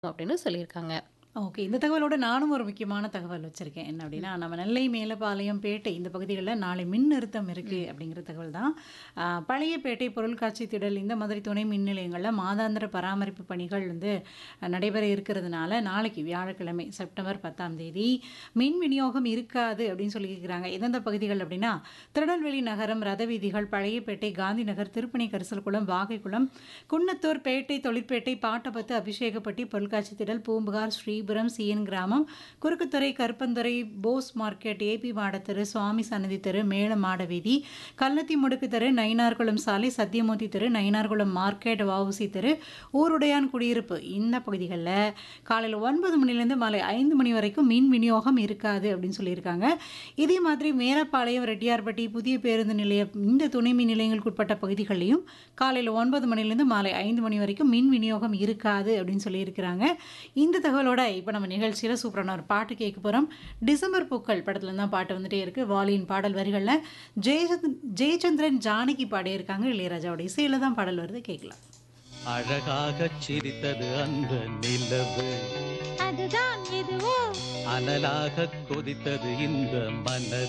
அப்படின்னு சொல்லியிருக்காங்க. ஓகே. இந்த தகவலோட நானும் ஒரு முக்கியமான தகவல் வச்சிருக்கேன். என்ன அப்படின்னா, நம்ம நெல்லை, மேலப்பாளையம், பேட்டை இந்த பகுதிகள்ல நாளை மின் நிறுத்தம் இருக்கு ம். அப்படிங்கிற தகவல் தான். அ பழையப்பேட்டை, பொருட்காட்சி திடல் இந்த மாதிரி துணை மின் நிலையங்கள்ல மாதாந்திர பராமரிப்பு பணிகள் வந்து அ நடைபெற இருக்கிறதுனால, நாளைக்கு வியாழக்கிழமை செப்டம்பர் 10ஆம் தேதி மின் விநியோகம் இருக்காது அப்படின்னு சொல்லியிருக்கிறாங்க. எந்தெந்த பகுதிகள் அப்படின்னா, திருநெல்வேலி நகரம், ரத வீதிகள், பழையப்பேட்டை, காந்தி நகர், திருப்பணி கரிசல்குளம், வாகைக்குளம், குன்னத்தூர், பேட்டை, தொழிற்பேட்டை, பாட்டபத்து, அபிஷேகப்பட்டி, பொருட்காட்சி திடல், பூம்புகார், ஸ்ரீபுரம், சிஎன் கிராமம், குறுக்குத்துறை, கருப்பந்துறை, போஸ் மார்க்கெட், ஏபி மாடத்தெரு, சுவாமி சன்னதி தெரு, மேல மாட வீதி, கல்லத்தி முடுக்கு தெரு, நயினார்குளம் சாலை, சத்தியமூர்த்தி தெரு, நயினார்குளம் மார்க்கெட், வஉசி தெரு, ஊருடையான் குடியிருப்பு இந்த பகுதிகள்ல காலையில 9 மணிலேருந்து மாலை 5 மணி வரைக்கும் மின் விநியோகம் இருக்காது அப்படின்னு சொல்லியிருக்காங்க. இதே மாதிரி மேலப்பாளையம், ரெட்டியார்பட்டி, புதிய பேருந்து நிலையம் இந்த துணை மின் நிலையங்களுக்கு உட்பட்ட பகுதிகள்லயும் காலையில 9 மணிலேருந்து மாலை 5 மணி வரைக்கும் மின் விநியோகம் இருக்காது அப்படின்னு சொல்லியிருக்கிறாங்க. இந்த தகவலோட இப்ப நம்ம நிகழ்ச்சியில சூப்பரான ஒரு பாட்டு கேட்க போறோம். டிசம்பர் பூக்கள் படத்துலருந்து தான் பாட்டு வந்துட்டே இருக்கு. வாலியின் பாடல் வரிகள்ல ஜெயச்சந்த் ஜெயச்சந்திரன், ஜானகி பாடியிருக்காங்க. இளையராஜாவோட இசையில தான் பாடல் வருது கேட்கலாம். அழகாகச் சிரித்தது அந்த நிலவு அதுதான் எதுவோ அனலாகக் கொதித்தது இந்த மனது